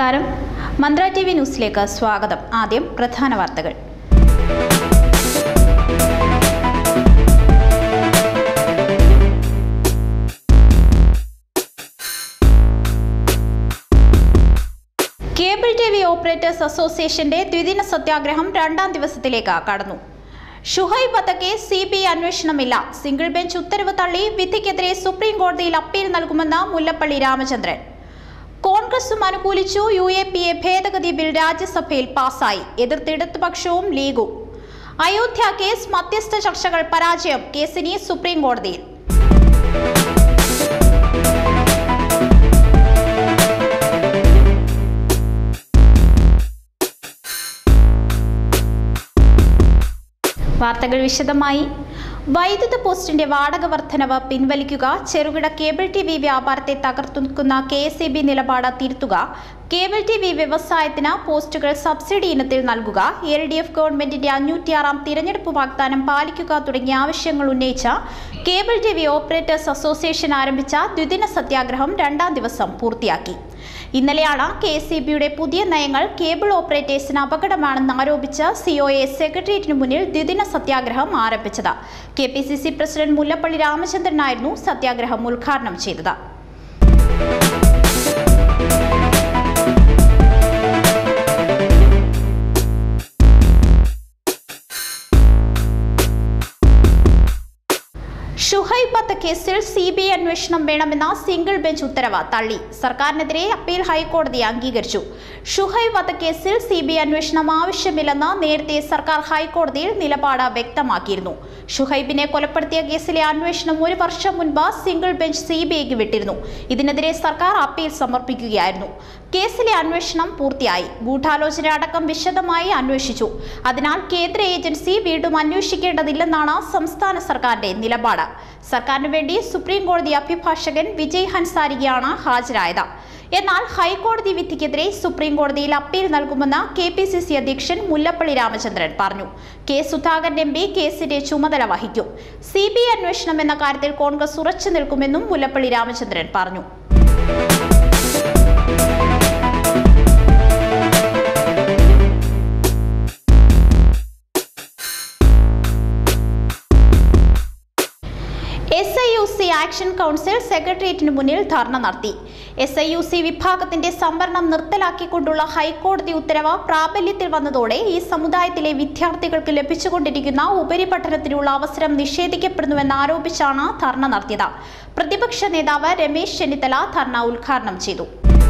നമസ്കാരം മന്ത്ര T V ന്യൂസിലേക്ക് സ്വാഗതം ആദ്യം പ്രധാന വാർത്തകൾ കേബിൾ ടി വി ഓപ്പറേറ്റേഴ്സ് അസോസിയേഷന്റെ ദ്വിദിന സത്യാഗ്രഹം രണ്ടാം ദിവസത്തിലേക്ക് കടന്നു ഷുഹൈബ് വധക്കേസ് സി ബി ഐ അന്വേഷണമില്ല സിംഗിൾ ബെഞ്ച് ഉത്തരവ് തള്ളി വിധിക്കെതിരെ സുപ്രീം കോടതിയിൽ അപ്പീൽ നൽകുമെന്ന് മുല്ലപ്പള്ളി രാമചന്ദ്രൻ കോൺഗ്രസും അനുകൂലിച്ചു യു എ പി എ ഭേദഗതി ബിൽ രാജ്യസഭയിൽ പാസായി എതിർത്ത് ഇടതുപക്ഷവും ലീഗും അയോധ്യ കേസ് മധ്യസ്ഥ ചർച്ചകൾ പരാജയം കേസിനി സുപ്രീം കോടതിയിൽ വാർത്തകൾ വിശദമായി വൈദ്യുത പോസ്റ്റിന്റെ വാടക വർധനവ് പിൻവലിക്കുക ചെറുകിട കേബിൾ ടി വി വ്യാപാരത്തെ തകർത്തുനിൽക്കുന്ന കെ എസ് ഇ ബി നിലപാട് തിരുത്തുക കേബിൾ ടി വി വ്യവസായത്തിന് പോസ്റ്റുകൾ സബ്സിഡി ഇനത്തിൽ നൽകുക എൽ ഡി എഫ് ഗവൺമെന്റിന്റെ അഞ്ഞൂറ്റിയാറാം തിരഞ്ഞെടുപ്പ് വാഗ്ദാനം പാലിക്കുക തുടങ്ങിയ ആവശ്യങ്ങൾ ഉന്നയിച്ച cable T V operators association ആരംഭിച്ച ദ്വിദിന സത്യാഗ്രഹം രണ്ടാം ദിവസം പൂർത്തിയാക്കി ഇന്നലെയാണ് കെ എസ് ഇ ബിയുടെ പുതിയ നയങ്ങൾ കേബിൾ ഓപ്പറേറ്റേഴ്സിന് അപകടമാണെന്ന് ആരോപിച്ച് സിഒഎ സെക്രട്ടേറിയറ്റിന് മുന്നിൽ ദ്വിദിന സത്യാഗ്രഹം ആരംഭിച്ചത് K P C C president Mullappally രാമചന്ദ്രനായിരുന്നു സത്യാഗ്രഹം ഉദ്ഘാടനം ചെയ്തത് ഷുഹൈബ് വധക്കേസിൽ സി ബി ഐ അന്വേഷണം വേണമെന്ന സിംഗിൾ ബെഞ്ച് ഉത്തരവ് തള്ളി സർക്കാരിനെതിരെ അപ്പീൽ ഹൈക്കോടതി അംഗീകരിച്ചു ഷുഹൈബ് വധക്കേസിൽ സി ബി ഐ അന്വേഷണം ആവശ്യമില്ലെന്ന് നേരത്തെ സർക്കാർ ഹൈക്കോടതിയിൽ നിലപാട് വ്യക്തമാക്കിയിരുന്നു ഷുഹൈബിനെ കൊലപ്പെടുത്തിയ കേസിലെ അന്വേഷണം ഒരു വർഷം മുൻപ് സിംഗിൾ ബെഞ്ച് സി ബി ഐക്ക് വിട്ടിരുന്നു ഇതിനെതിരെ സർക്കാർ അപ്പീൽ സമർപ്പിക്കുകയായിരുന്നു കേസിലെ അന്വേഷണം പൂർത്തിയായി ഗൂഢാലോചന അടക്കം വിശദമായി അന്വേഷിച്ചു അതിനാൽ കേന്ദ്ര ഏജൻസി വീണ്ടും അന്വേഷിക്കേണ്ടതില്ലെന്നാണ് സംസ്ഥാന സർക്കാരിന്റെ നിലപാട് സർക്കാരിന് വേണ്ടി സുപ്രീം കോടതി അഭിഭാഷകൻ വിജയ് ഹൻസാരികയാണ് ഹാജരായത് എന്നാൽ ഹൈക്കോടതി വിധിക്കെതിരെ സുപ്രീം കോടതിയിൽ അപ്പീൽ നൽകുമെന്ന് കെ പി സി സി അധ്യക്ഷൻ മുല്ലപ്പള്ളി രാമചന്ദ്രൻ പറഞ്ഞു കെ സുധാകരൻ എം പി കേസിന്റെ ചുമതല വഹിക്കും സി ബി ഐ അന്വേഷണം എന്ന കാര്യത്തിൽ കോൺഗ്രസ് ഉറച്ചു നിൽക്കുമെന്നും മുല്ലപ്പള്ളി രാമചന്ദ്രൻ പറഞ്ഞു S I U C action council സെക്രട്ടേറിയറ്റിന് മുന്നിൽ ധർണ നടത്തി എസ് ഐ യു സി വിഭാഗത്തിന്റെ സംവരണം നിർത്തലാക്കിക്കൊണ്ടുള്ള ഹൈക്കോടതി ഉത്തരവ് പ്രാബല്യത്തിൽ വന്നതോടെ ഈ സമുദായത്തിലെ വിദ്യാർത്ഥികൾക്ക് ലഭിച്ചുകൊണ്ടിരിക്കുന്ന ഉപരിപഠനത്തിനുള്ള അവസരം നിഷേധിക്കപ്പെടുന്നുവെന്ന് ആരോപിച്ചാണ് ധർണ നടത്തിയത് പ്രതിപക്ഷ നേതാവ് രമേശ് ചെന്നിത്തല ധർണ ഉദ്ഘാടനം ചെയ്തു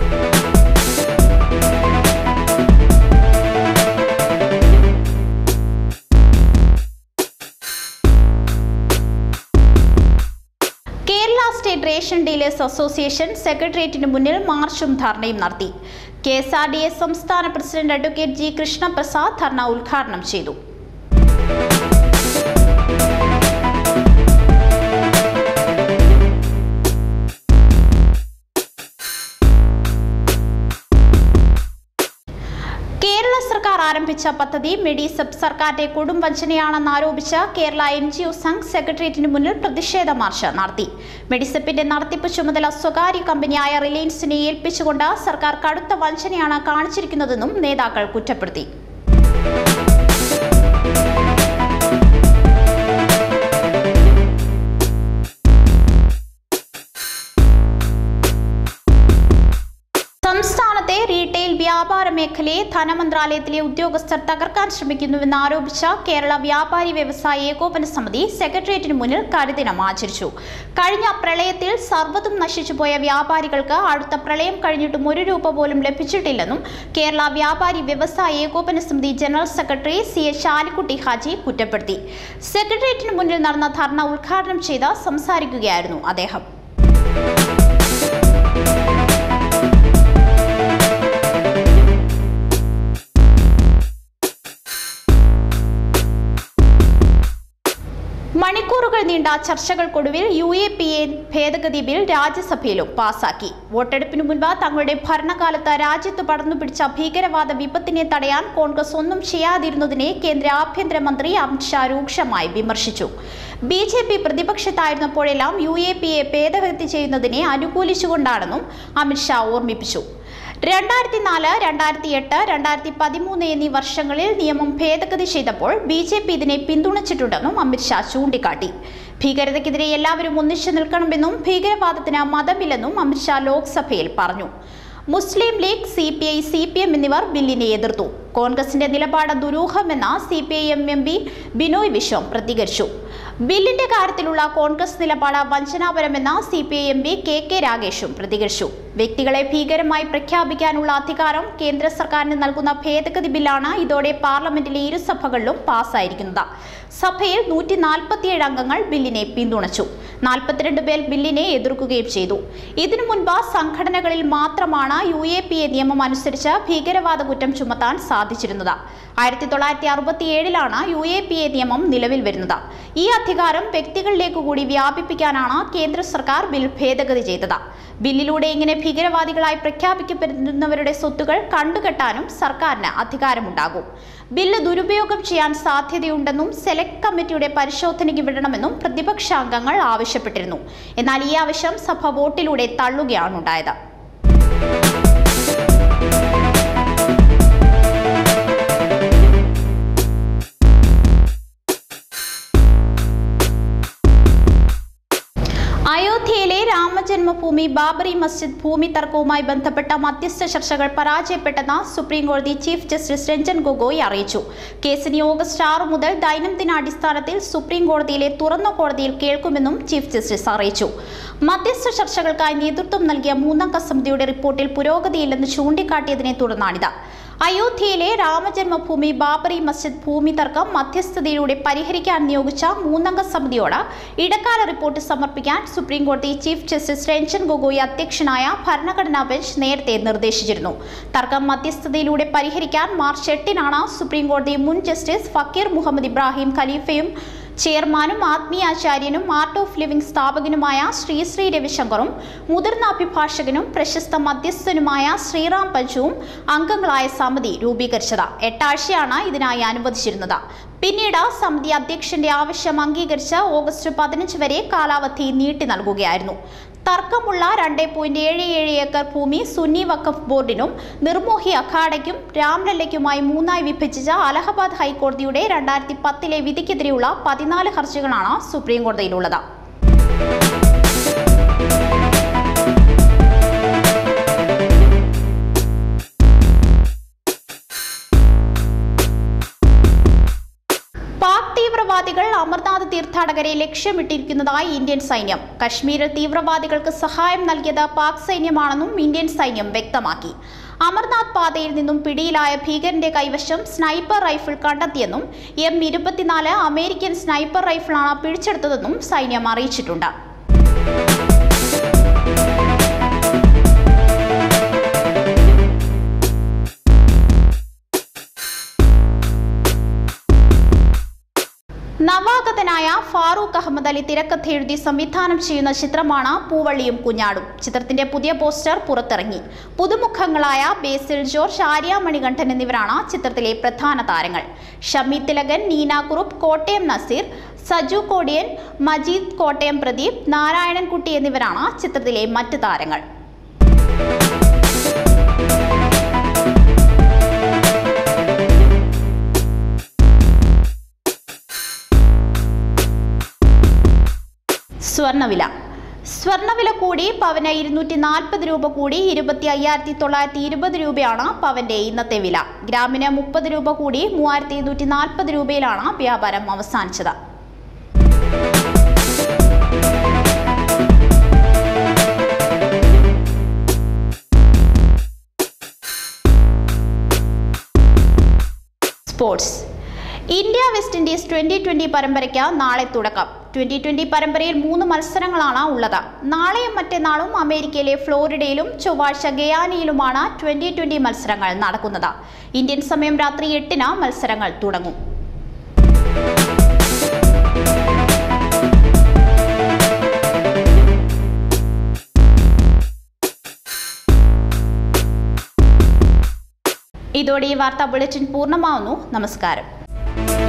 Kerala state ration dealers association സെക്രട്ടേറിയറ്റിന് മുന്നിൽ മാർച്ചും ധർണയും നടത്തി K S R D S സംസ്ഥാന president advocate G Krishnaprasad dharna ഉദ്ഘാടനം ചെയ്തു കേരള സർക്കാർ ആരംഭിച്ച പദ്ധതി മെഡിസബ് സർക്കാരിന്റെ കൊടും വഞ്ചനയാണെന്ന് ആരോപിച്ച് Kerala N G O Sangh സെക്രട്ടേറിയറ്റിന് മുന്നിൽ പ്രതിഷേധ മാർച്ച് നടത്തി മെഡിസപ്പിന്റെ നടത്തിപ്പ് ചുമതല സ്വകാര്യ കമ്പനിയായ റിലയൻസിനെ ഏൽപ്പിച്ചുകൊണ്ട് സർക്കാർ കടുത്ത വഞ്ചനയാണ് കാണിച്ചിരിക്കുന്നതെന്നും നേതാക്കൾ കുറ്റപ്പെടുത്തി സംസ്ഥാനത്തെ റീറ്റെയിൽ വ്യാപാര മേഖലയെ ധനമന്ത്രാലയത്തിലെ ഉദ്യോഗസ്ഥർ തകർക്കാൻ ശ്രമിക്കുന്നുവെന്ന് ആരോപിച്ച കേരള വ്യാപാരി വ്യവസായ ഏകോപന സമിതി സെക്രട്ടേറിയറ്റിന് മുന്നിൽ കരിദിനം ആചരിച്ചു കഴിഞ്ഞ പ്രളയത്തിൽ സർവ്വതും നശിച്ചുപോയ വ്യാപാരികൾക്ക് അടുത്ത പ്രളയം കഴിഞ്ഞിട്ടും ഒരു രൂപ പോലും ലഭിച്ചിട്ടില്ലെന്നും കേരള വ്യാപാരി വ്യവസായ ഏകോപന സമിതി general secretary C H Alikutty Haji കുറ്റപ്പെടുത്തി സെക്രട്ടേറിയറ്റിന് മുന്നിൽ നടന്ന ധർണ ഉദ്ഘാടനം ചെയ്ത് സംസാരിക്കുകയായിരുന്നു അദ്ദേഹം മണിക്കൂറുകൾ നീണ്ട ചർച്ചകൾക്കൊടുവിൽ യു എ പി എ ഭേദഗതി ബിൽ രാജ്യസഭയിലും പാസാക്കി വോട്ടെടുപ്പിന് മുൻപ് തങ്ങളുടെ ഭരണകാലത്ത് രാജ്യത്ത് പടർന്നുപിടിച്ച ഭീകരവാദ വിപത്തിനെ തടയാൻ കോൺഗ്രസ് ഒന്നും ചെയ്യാതിരുന്നതിനെ കേന്ദ്ര ആഭ്യന്തരമന്ത്രി അമിത്ഷാ രൂക്ഷമായി വിമർശിച്ചു ബി ജെ പി പ്രതിപക്ഷത്തായിരുന്നപ്പോഴെല്ലാം യു എ പി എ ഭേദഗതി ചെയ്യുന്നതിനെ അനുകൂലിച്ചുകൊണ്ടാണെന്നും അമിത്ഷാ ഓർമ്മിപ്പിച്ചു രണ്ടായിരത്തി നാല് രണ്ടായിരത്തി എട്ട് രണ്ടായിരത്തി പതിമൂന്ന് എന്നീ വർഷങ്ങളിൽ നിയമം ഭേദഗതി ചെയ്തപ്പോൾ ബി ജെ പി ഇതിനെ പിന്തുണച്ചിട്ടുണ്ടെന്നും അമിത്ഷാ ചൂണ്ടിക്കാട്ടി ഭീകരതയ്ക്കെതിരെ എല്ലാവരും ഒന്നിച്ചു നിൽക്കണമെന്നും ഭീകരവാദത്തിന് മതമില്ലെന്നും അമിത്ഷാ ലോക്സഭയിൽ പറഞ്ഞു മുസ്ലിം league C P I C P M എന്നിവർ ബില്ലിനെ എതിർത്തു കോൺഗ്രസിന്റെ നിലപാട് ദുരൂഹമെന്ന C P I M M P Binoy വിശ്വം പ്രതികരിച്ചു ബില്ലിന്റെ കാര്യത്തിലുള്ള കോൺഗ്രസ് നിലപാട് വഞ്ചനാപരമെന്ന C P I M P K K രാഗേഷും പ്രതികരിച്ചു വ്യക്തികളെ ഭീകരമായി പ്രഖ്യാപിക്കാനുള്ള അധികാരം കേന്ദ്ര സർക്കാരിന് നൽകുന്ന ഭേദഗതി ബില്ലാണ് ഇതോടെ പാർലമെന്റിലെ ഇരുസഭകളിലും പാസ്സായിരിക്കുന്നത് സഭയിൽ നൂറ്റി നാൽപ്പത്തിയേഴ് അംഗങ്ങൾ ബില്ലിനെ പിന്തുണച്ചു നാൽപ്പത്തിരണ്ട് പേർ ബില്ലിനെ എതിർക്കുകയും ചെയ്തു ഇതിനു മുൻപ് സംഘടനകളിൽ മാത്രമാണ് യു എ പി എ നിയമം അനുസരിച്ച് ഭീകരവാദ കുറ്റം ചുമത്താൻ സാധിച്ചിരുന്നത് ആയിരത്തി തൊള്ളായിരത്തി അറുപത്തിയേഴിലാണ് യു എ പി എ നിയമം നിലവിൽ വരുന്നത് ഈ അധികാരം വ്യക്തികളിലേക്ക് കൂടി വ്യാപിപ്പിക്കാനാണ് കേന്ദ്ര സർക്കാർ ബിൽ ഭേദഗതി ചെയ്തത് ബില്ലിലൂടെ ഇങ്ങനെ ഭീകരവാദികളായി പ്രഖ്യാപിക്കപ്പെടുന്നവരുടെ സ്വത്തുകൾ കണ്ടുകെട്ടാനും സർക്കാരിന് അധികാരമുണ്ടാകും ബില്ല് ദുരുപയോഗം ചെയ്യാൻ സാധ്യതയുണ്ടെന്നും സെലക്ട് കമ്മിറ്റിയുടെ പരിശോധനയ്ക്ക് വിടണമെന്നും പ്രതിപക്ഷാംഗങ്ങൾ ആവശ്യപ്പെട്ടിരുന്നു എന്നാൽ ഈ ആവശ്യം സഭ വോട്ടിലൂടെ തള്ളുകയാണുണ്ടായത് അയോധ്യയിലെ രാമജന്മഭൂമി ബാബറി മസ്ജിദ് ഭൂമി തർക്കവുമായി ബന്ധപ്പെട്ട മധ്യസ്ഥ ചർച്ചകൾ പരാജയപ്പെട്ടെന്ന് സുപ്രീം കോടതി ചീഫ് ജസ്റ്റിസ് രഞ്ജൻ ഗൊഗോയ് അറിയിച്ചു കേസിന് ഓഗസ്റ്റ് ആറ് മുതൽ ദൈനംദിനാടിസ്ഥാനത്തിൽ സുപ്രീം കോടതിയിലെ തുറന്ന കോടതിയിൽ കേൾക്കുമെന്നും ചീഫ് ജസ്റ്റിസ് അറിയിച്ചു മധ്യസ്ഥ ചർച്ചകൾക്കായി നേതൃത്വം നൽകിയ മൂന്നംഗ സമിതിയുടെ റിപ്പോർട്ടിൽ പുരോഗതിയില്ലെന്ന് ചൂണ്ടിക്കാട്ടിയതിനെ തുടർന്നാണിത് അയോധ്യയിലെ രാമജന്മഭൂമി ബാബറി മസ്ജിദ് ഭൂമി തർക്കം മധ്യസ്ഥതയിലൂടെ പരിഹരിക്കാൻ നിയോഗിച്ച മൂന്നംഗ സമിതിയോട് ഇടക്കാല റിപ്പോർട്ട് സമർപ്പിക്കാൻ സുപ്രീം കോടതി ചീഫ് ജസ്റ്റിസ് രഞ്ജൻ ഗൊഗോയ് അധ്യക്ഷനായ ഭരണഘടനാ ബെഞ്ച് നേരത്തെ നിർദ്ദേശിച്ചിരുന്നു തർക്കം മധ്യസ്ഥതയിലൂടെ പരിഹരിക്കാൻ മാർച്ച് എട്ടിനാണ് സുപ്രീം കോടതി മുൻ ജസ്റ്റിസ് ഫക്കീർ മുഹമ്മദ് ഇബ്രാഹിം ഖലീഫയും ചെയർമാനും ആത്മീയാചാര്യനും ആർട്ട് ഓഫ് ലിവിംഗ് സ്ഥാപകനുമായ ശ്രീശ്രീ രവിശങ്കറും മുതിർന്ന അഭിഭാഷകനും പ്രശസ്ത മധ്യസ്ഥനുമായ ശ്രീറാം പഞ്ചുവും അംഗങ്ങളായ സമിതി രൂപീകരിച്ചത് എട്ടാഴ്ചയാണ് ഇതിനായി അനുവദിച്ചിരുന്നത് പിന്നീട് സമിതി അധ്യക്ഷന്റെ ആവശ്യം അംഗീകരിച്ച് ഓഗസ്റ്റ് പതിനഞ്ച് വരെ കാലാവധി നീട്ടി നൽകുകയായിരുന്നു തർക്കമുള്ള രണ്ട് പോയിന്റ് ഏഴ് ഏഴ് ഏക്കർ ഭൂമി സുന്നി വഖഫ് ബോർഡിനും നിർമോഹി അഖാഡയ്ക്കും രാംലല്ലയ്ക്കുമായി മൂന്നായി വിഭജിച്ച അലഹബാദ് ഹൈക്കോടതിയുടെ രണ്ടായിരത്തി പത്തിലെ വിധിക്കെതിരെയുള്ള പതിനാല് ഹർജികളാണ് സുപ്രീം കോടതിയിലുള്ളത് പാക് തീവ്രവാദികൾ അമർനാഥ് തീർത്ഥാടകരെ ലക്ഷ്യമിട്ടിരിക്കുന്നതായി ഇന്ത്യൻ സൈന്യം കശ്മീരിൽ തീവ്രവാദികൾക്ക് സഹായം നൽകിയത് പാക് സൈന്യമാണെന്നും ഇന്ത്യൻ സൈന്യം വ്യക്തമാക്കി അമർനാഥ് പാതയിൽ നിന്നും പിടിയിലായ ഭീകരന്റെ കൈവശം സ്നൈപ്പർ റൈഫിൾ കണ്ടെത്തിയെന്നും എം ഇരുപത്തിനാല് അമേരിക്കൻ സ്നൈപ്പർ റൈഫിളാണ് പിടിച്ചെടുത്തതെന്നും സൈന്യം അറിയിച്ചിട്ടുണ്ട് നവാഗതനായ ഫാറൂഖ് അഹമ്മദ് അലി തിരക്കഥ എഴുതി സംവിധാനം ചെയ്യുന്ന ചിത്രമാണ് പൂവള്ളിയും കുഞ്ഞാടും ചിത്രത്തിന്റെ പുതിയ പോസ്റ്റർ പുറത്തിറങ്ങി പുതുമുഖങ്ങളായ ബേസിൽ ജോർജ് ആര്യ മണികണ്ഠൻ എന്നിവരാണ് ചിത്രത്തിലെ പ്രധാന താരങ്ങൾ ഷമി തിലകൻ നീന കുറുപ്പ് കോട്ടയം നസീർ സജു കോടിയൻ മജീദ് കോട്ടയം പ്രദീപ് നാരായണൻകുട്ടി എന്നിവരാണ് ചിത്രത്തിലെ മറ്റ് താരങ്ങൾ സ്വർണ്ണവില സ്വർണ്ണവില കൂടി പവന് ഇരുന്നൂറ്റി നാൽപ്പത് രൂപ കൂടി ഇരുപത്തി അയ്യായിരത്തി തൊള്ളായിരത്തി ഇരുപത് രൂപയാണ് പവന്റെ ഇന്നത്തെ വില ഗ്രാമിന് മുപ്പത് രൂപ കൂടി മൂവായിരത്തി ഇരുന്നൂറ്റി നാൽപ്പത് രൂപയിലാണ് വ്യാപാരം അവസാനിച്ചത് sports India West Indies twenty twenty പരമ്പരയ്ക്ക് നാളെ തുടക്കം ട്വന്റി ട്വന്റി പരമ്പരയിൽ മൂന്ന് മത്സരങ്ങളാണ് ഉള്ളത് നാളെയും മറ്റന്നാളും അമേരിക്കയിലെ ഫ്ലോറിഡയിലും ചൊവ്വാഴ്ച ഗയാനയിലുമാണ് ട്വന്റി ട്വന്റി മത്സരങ്ങൾ നടക്കുന്നത് ഇന്ത്യൻ സമയം രാത്രി എട്ടിന് മത്സരങ്ങൾ തുടങ്ങും ഇതോടെ ഈ വാർത്താ ബുള്ളറ്റിൻ പൂർണ്ണമാവുന്നു നമസ്കാരം